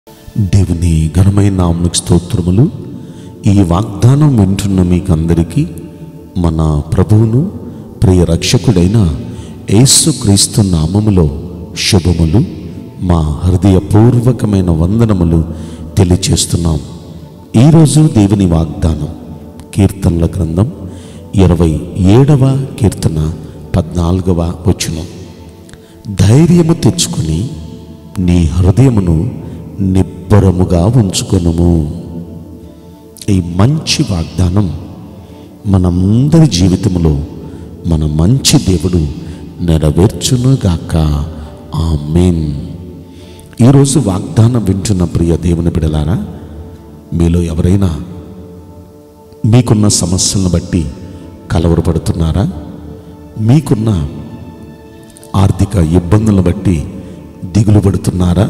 దేవుని ఘనమైన నామకు స్తోత్రములు ఈ వాగ్దానం వింటున్న మీకందరికీ మన ప్రభువును ప్రియ రక్షకుడైన యేసుక్రీస్తు నామములో శుభములు మా హృదయపూర్వకమైన వందనములు తెలియచేస్తున్నాం ఈరోజు దేవుని వాగ్దానం కీర్తనల గ్రంథం ఇరవై ఏడవ కీర్తన పద్నాలుగవ వచనం ధైర్యము తెచ్చుకుని నీ హృదయమును నిబ్బరముగా ఉంచుకొనుము ఈ మంచి వాగ్దానం మనందరి జీవితంలో మన మంచి దేవుడు నెరవేర్చునుగాక ఆమేన్ ఈరోజు వాగ్దానం వింటున్న ప్రియ దేవుని బిడలారా మీలో ఎవరైనా మీకున్న సమస్యలను బట్టి కలవరపడుతున్నారా మీకున్న ఆర్థిక ఇబ్బందులను బట్టి దిగులు పడుతున్నారా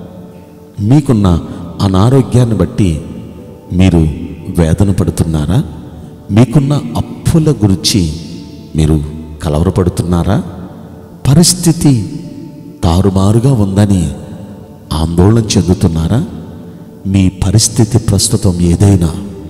మీకున్న అనారోగ్యాన్ని బట్టి మీరు వేదన పడుతున్నారా మీకున్న అప్పుల గురించి మీరు కలవరపడుతున్నారా పరిస్థితి తారుమారుగా ఉందని ఆందోళన చెందుతున్నారా మీ పరిస్థితి ప్రస్తుతం ఏదైనా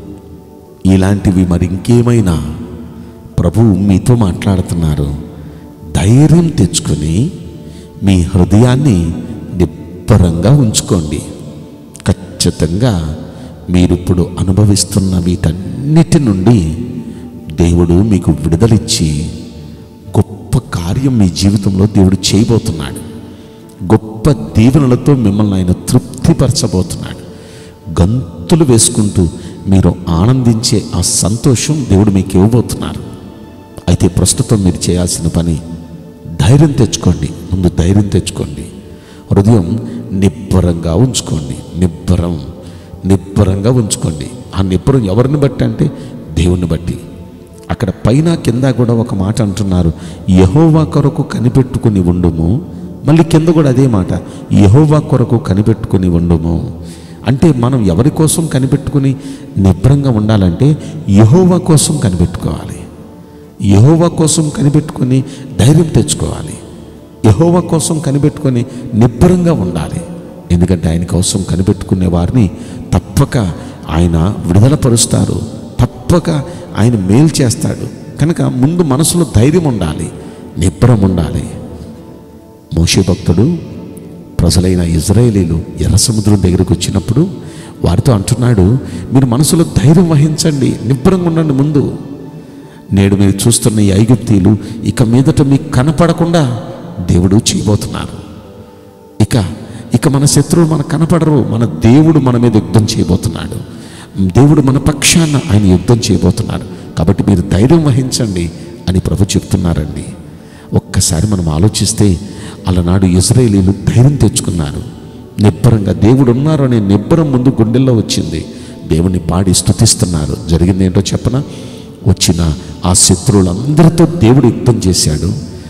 ఇలాంటివి మరి ఇంకేమైనా ప్రభువు మీతో మాట్లాడుతున్నారు ధైర్యం తెచ్చుకొని మీ హృదయాన్ని నిబ్బరంగా ఉంచుకోండి ఖచ్చితంగా మీరిప్పుడు అనుభవిస్తున్న వీటన్నిటి నుండి దేవుడు మీకు విడుదలిచ్చి గొప్ప కార్యం మీ జీవితంలో దేవుడు చేయబోతున్నాడు గొప్ప దీవెనలతో మిమ్మల్ని ఆయన తృప్తిపరచబోతున్నాడు గంతులు వేసుకుంటూ మీరు ఆనందించే ఆ సంతోషం దేవుడు మీకు ఇవ్వబోతున్నారు అయితే ప్రస్తుతం మీరు చేయాల్సిన పని ధైర్యం తెచ్చుకోండి ముందు ధైర్యం తెచ్చుకోండి హృదయం నిబ్బరంగా ఉంచుకోండి నిబ్బరం నిబ్బరంగా ఉంచుకోండి ఆ నిబ్బరం ఎవరిని బట్టి అంటే దేవుని బట్టి అక్కడ పైన కింద కూడా ఒక మాట అంటున్నారు యహోవా కొరకు కనిపెట్టుకుని ఉండుము మళ్ళీ కింద కూడా అదే మాట యహోవా కొరకు కనిపెట్టుకుని ఉండుము అంటే మనం ఎవరి కోసం కనిపెట్టుకుని నిబ్బరంగా ఉండాలంటే యహోవా కోసం కనిపెట్టుకోవాలి యహోవా కోసం కనిపెట్టుకొని ధైర్యం తెచ్చుకోవాలి యహోవా కోసం కనిపెట్టుకొని నిబ్బరంగా ఉండాలి ఎందుకంటే ఆయన కోసం కనిపెట్టుకునే వారిని తప్పక ఆయన విడుదలపరుస్తారు తప్పక ఆయన మేలు చేస్తాడు కనుక ముందు మనసులో ధైర్యం ఉండాలి నిబ్బరం ఉండాలి మోషే భక్తుడు ప్రజలైన ఇజ్రాయేలీలు ఎర్ర సముద్రం దగ్గరకు వచ్చినప్పుడు వారితో అంటున్నాడు మీరు మనసులో ధైర్యం వహించండి నిబ్బరంగా ఉండండి ముందు నేడు మీరు చూస్తున్న ఈ ఐగుప్తీలు ఇక మీదట మీకు కనపడకుండా దేవుడు చేయబోతున్నారు ఇక ఇక మన శత్రువులు మనకు కనపడరు మన దేవుడు మన మీద యుద్ధం చేయబోతున్నాడు దేవుడు మన పక్షాన ఆయన యుద్ధం చేయబోతున్నాడు కాబట్టి మీరు ధైర్యం వహించండి అని ప్రభు చెప్తున్నారండి ఒక్కసారి మనం ఆలోచిస్తే అలనాడు ఇజ్రాయేలీలు ధైర్యం తెచ్చుకున్నారు నిబ్బరంగా దేవుడు ఉన్నారు అనే నిబ్బరం ముందు గుండెల్లో వచ్చింది దేవుని పాడి స్తుతిస్తున్నారు జరిగింది ఏంటో చెప్పనా వచ్చిన ఆ శత్రువులందరితో దేవుడు యుద్ధం చేశాడు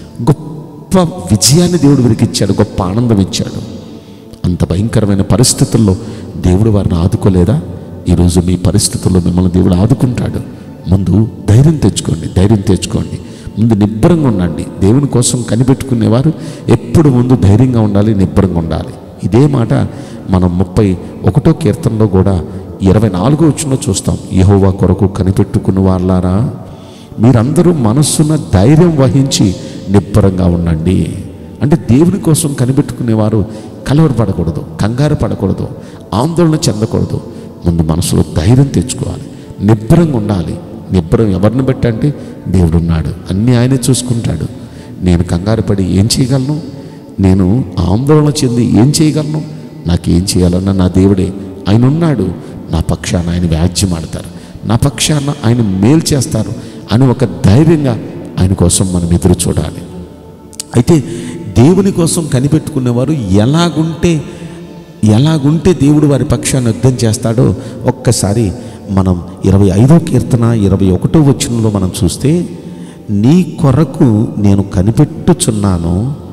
గొప్ప విజయాన్ని దేవుడు వీరికి ఇచ్చాడు గొప్ప ఆనందం ఇచ్చాడు అంత భయంకరమైన పరిస్థితుల్లో దేవుడు వారిని ఆదుకోలేదా ఈరోజు మీ పరిస్థితుల్లో మిమ్మల్ని దేవుడు ఆదుకుంటాడు ముందు ధైర్యం తెచ్చుకోండి ధైర్యం తెచ్చుకోండి ముందు నిబ్బరంగా ఉండండి దేవుని కోసం కనిపెట్టుకునేవారు ఎప్పుడు ముందు ధైర్యంగా ఉండాలి నిబ్బరంగా ఉండాలి ఇదే మాట మనం ముప్పై ఒకటో కీర్తనలో కూడా ఇరవై నాలుగో వచ్చినలో చూస్తాం యహోవా కొరకు కనిపెట్టుకున్న వాళ్ళారా మీరందరూ మనస్సున ధైర్యం వహించి నిబ్బరంగా ఉండండి అంటే దేవుని కోసం కనిపెట్టుకునేవారు కలవరపడకూడదు కంగారు పడకూడదు ఆందోళన చెందకూడదు ముందు మనసులో ధైర్యం తెచ్చుకోవాలి నిబ్బరంగా ఉండాలి నిబ్బరం ఎవరిని బట్టి అంటే దేవుడు ఉన్నాడు అన్నీ ఆయనే చూసుకుంటాడు నేను కంగారు పడి ఏం చేయగలను నేను ఆందోళన చెంది ఏం చేయగలను నాకేం చేయాలన్నా నా దేవుడే ఆయన ఉన్నాడు నా పక్షాన ఆయన వ్యాజ్యం ఆడతారు నా పక్షాన ఆయన మేలు చేస్తారు అని ఒక ధైర్యంగా ఆయన కోసం మనం ఎదురు చూడాలి అయితే దేవుని కోసం కనిపెట్టుకునేవారు ఎలాగుంటే ఎలాగుంటే దేవుడు వారి పక్షాన్ని యుద్ధం చేస్తాడో ఒక్కసారి మనం ఇరవై ఐదో కీర్తన ఇరవై ఒకటో వచనంలో మనం చూస్తే నీ కొరకు నేను కనిపెట్టుచున్నాను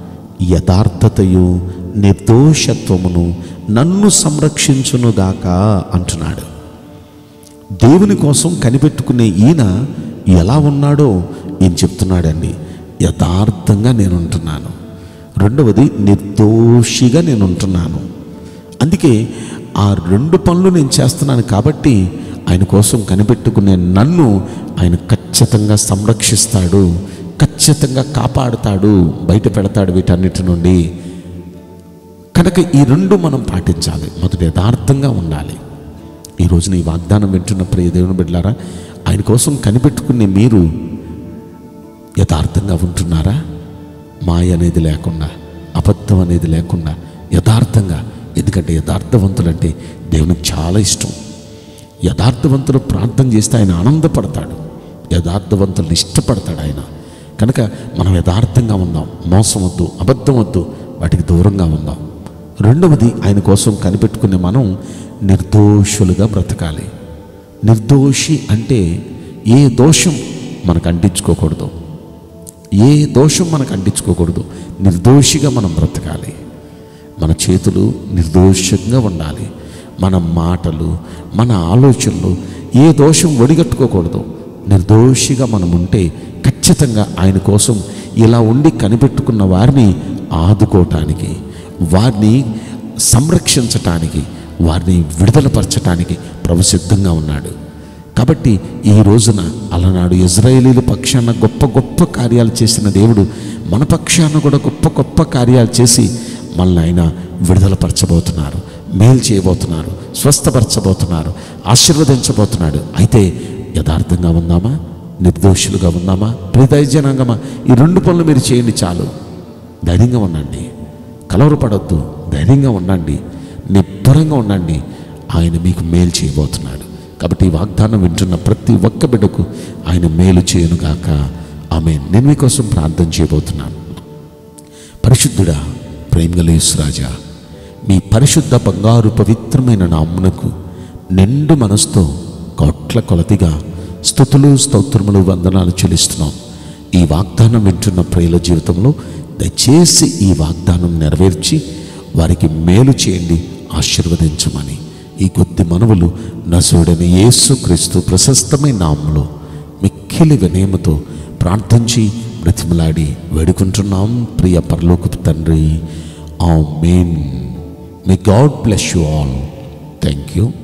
యథార్థతయు నిర్దోషత్వమును నన్ను సంరక్షించునుగాక అంటున్నాడు దేవుని కోసం కనిపెట్టుకునే ఈయన ఎలా ఉన్నాడో ఈయన చెప్తున్నాడండి యథార్థంగా నేను ఉంటున్నాను రెండవది నిర్దోషిగా నేను ఉంటున్నాను అందుకే ఆ రెండు పనులు నేను చేస్తున్నాను కాబట్టి ఆయన కోసం కనిపెట్టుకునే నన్ను ఆయన ఖచ్చితంగా సంరక్షిస్తాడు ఖచ్చితంగా కాపాడుతాడు బయట పెడతాడు వీటన్నిటి నుండి కనుక ఈ రెండు మనం పాటించాలి మొదటి యథార్థంగా ఉండాలి ఈ రోజున ఈ వాగ్దానం వింటున్న ప్రియ దేవుని బిడ్డారా ఆయన కోసం కనిపెట్టుకునే మీరు యథార్థంగా ఉంటున్నారా మాయ అనేది లేకుండా అబద్ధం అనేది లేకుండా యథార్థంగా ఎందుకంటే యథార్థవంతులంటే దేవునికి చాలా ఇష్టం యథార్థవంతులు ప్రార్థన చేస్తే ఆయన ఆనందపడతాడు యథార్థవంతులను ఇష్టపడతాడు ఆయన కనుక మనం యథార్థంగా ఉందాం మోసం వద్దు అబద్ధం వద్దు వాటికి దూరంగా ఉందాం రెండవది ఆయన కోసం కనిపెట్టుకునే మనం నిర్దోషులుగా బ్రతకాలి నిర్దోషి అంటే ఏ దోషం మనకు అంటించుకోకూడదు ఏ దోషం మనకు అంటించుకోకూడదు నిర్దోషిగా మనం బ్రతకాలి మన చేతులు నిర్దోషంగా ఉండాలి మన మాటలు మన ఆలోచనలు ఏ దోషం ఒడిగట్టుకోకూడదు నిర్దోషిగా మనం ఉంటే ఖచ్చితంగా ఆయన కోసం ఇలా ఉండి కనిపెట్టుకున్న వారిని ఆదుకోవటానికి వారిని సంరక్షించటానికి వారిని విడుదలపరచటానికి ప్రభు సిద్ధంగా ఉన్నాడు కాబట్టి ఈ రోజున అలనాడు ఇజ్రాయేలీల పక్షాన గొప్ప గొప్ప కార్యాలు చేసిన దేవుడు మన పక్షాన కూడా గొప్ప గొప్ప కార్యాలు చేసి మనల్ని ఆయన విడుదలపరచబోతున్నారు మేలు చేయబోతున్నారు స్వస్థపరచబోతున్నారు ఆశీర్వదించబోతున్నాడు అయితే యథార్థంగా ఉందామా నిర్దోషులుగా ఉందామా ప్రియదైజనాంగమా ఈ రెండు పనులు మీరు చేయండి చాలు ధైర్యంగా ఉండండి కలవరపడొద్దు ధైర్యంగా ఉండండి నిబ్బరంగా ఉండండి ఆయన మీకు మేలు చేయబోతున్నాడు కాబట్టి ఈ వాగ్దానం వింటున్న ప్రతి ఒక్క బిడ్డకు ఆయన మేలు చేయనుగాక ఆమె నేను మీకోసం ప్రార్థన చేయబోతున్నాను పరిశుద్ధుడా ప్రేమగల యేసురాజా మీ పరిశుద్ధ బంగారు పవిత్రమైన నామునకు నిండు మనసుతో కోట్ల కొలతిగా స్థుతులు స్తోత్రములు వందనాలు చెల్లిస్తున్నాం ఈ వాగ్దానం వింటున్న ప్రియుల జీవితంలో దయచేసి ఈ వాగ్దానం నెరవేర్చి వారికి మేలు చేయండి ఆశీర్వదించమని ఈ కొద్ది మనవులు నసుడని యేసు క్రీస్తు ప్రశస్తమైన నామంలో మిక్కిలి వినయముతో ప్రార్థించి బ్రతిమలాడి వేడుకుంటున్నాం ప్రియ పరలోకపు తండ్రి amen may God bless you all thank you